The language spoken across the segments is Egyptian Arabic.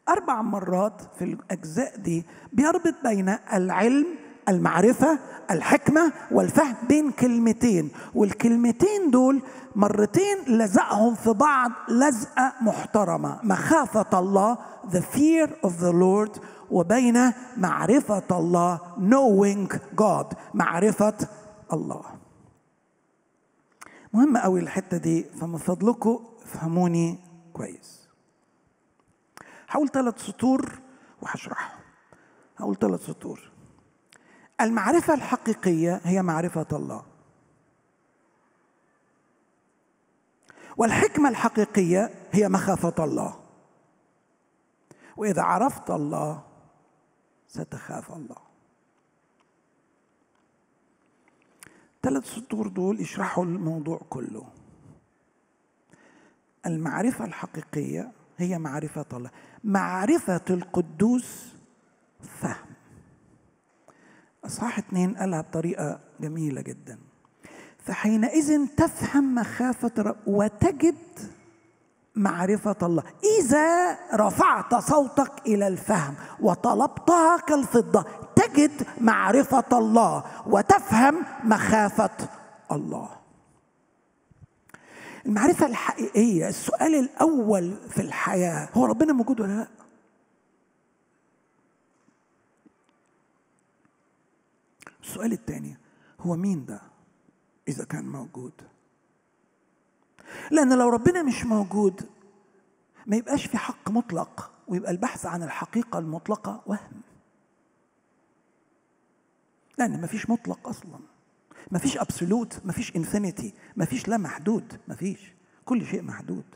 أربع مرات في الأجزاء دي بيربط بين العلم المعرفة الحكمة والفهم بين كلمتين والكلمتين دول مرتين لزقهم في بعض لزقة محترمة مخافة الله the fear of the Lord وبين معرفة الله knowing God معرفة الله مهم قوي الحتة دي فمن فضلكم افهموني كويس هقول ثلاث سطور وهشرحهم هقول ثلاث سطور المعرفة الحقيقية هي معرفة الله والحكمة الحقيقية هي مخافة الله وإذا عرفت الله ستخاف الله ثلاث سطور دول يشرحوا الموضوع كله المعرفة الحقيقية هي معرفة الله معرفة القدوس فهم أصحاح اثنين قالها بطريقة جميلة جدا فحينئذ تفهم مخافة رب وتجد معرفة الله إذا رفعت صوتك إلى الفهم وطلبتها كالفضة تجد معرفة الله وتفهم مخافة الله المعرفة الحقيقية السؤال الأول في الحياة هو ربنا موجود ولا لا؟ السؤال الثاني هو مين ده إذا كان موجود لأن لو ربنا مش موجود ما يبقاش في حق مطلق ويبقى البحث عن الحقيقة المطلقة وهم لأن ما فيش مطلق أصلا ما فيش أبسولوت ما فيش انفينيتي ما فيش لا محدود ما فيش كل شيء محدود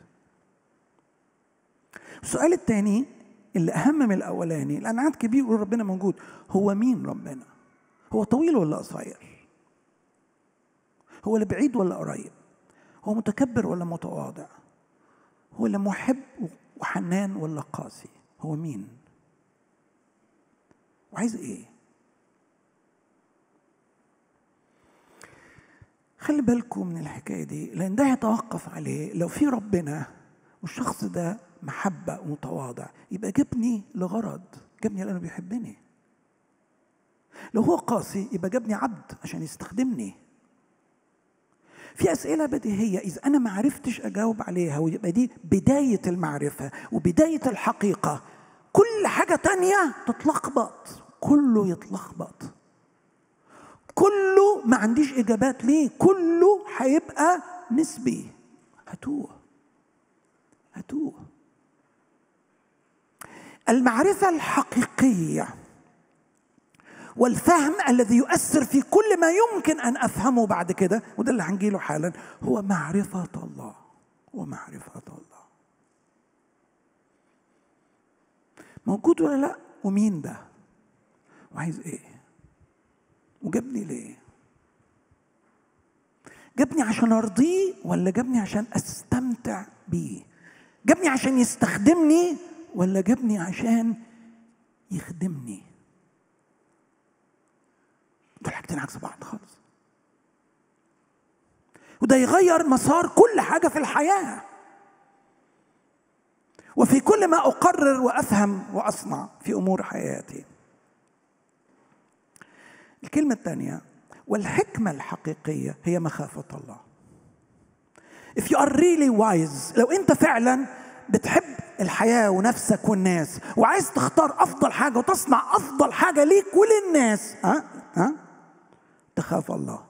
السؤال الثاني اللي أهم من الأولاني لأن عدد كبير يقول ربنا موجود هو مين ربنا هو طويل ولا قصير هو اللي بعيد ولا قريب هو متكبر ولا متواضع هو اللي محب وحنان ولا قاسي هو مين وعايز ايه خلي بالكم من الحكايه دي لان ده يتوقف عليه لو في ربنا والشخص ده محبه ومتواضع يبقى جابني لغرض جابني لانه بيحبني لو هو قاسي يبقى جابني عبد عشان يستخدمني في أسئلة بديهية إذا أنا ما عرفتش أجاوب عليها ويبقى دي بداية المعرفة وبداية الحقيقة كل حاجة تانية تتلخبط كله يتلخبط كله ما عنديش إجابات ليه كله هيبقى نسبي هتوه هتوه المعرفة الحقيقية والفهم الذي يؤثر في كل ما يمكن ان افهمه بعد كده وده اللي هنجيله حالا هو معرفه الله ومعرفه الله موجود ولا لا ومين ده وعايز ايه وجابني ليه جابني عشان ارضيه ولا جابني عشان استمتع بيه جابني عشان يستخدمني ولا جابني عشان يخدمني دول حاجتين عكس بعض خالص وده يغير مسار كل حاجة في الحياة وفي كل ما أقرر وأفهم وأصنع في أمور حياتي الكلمة الثانية والحكمة الحقيقية هي مخافة الله If you are really wise لو أنت فعلا بتحب الحياة ونفسك والناس وعايز تختار أفضل حاجة وتصنع أفضل حاجة ليك وللناس ها ها تخاف الله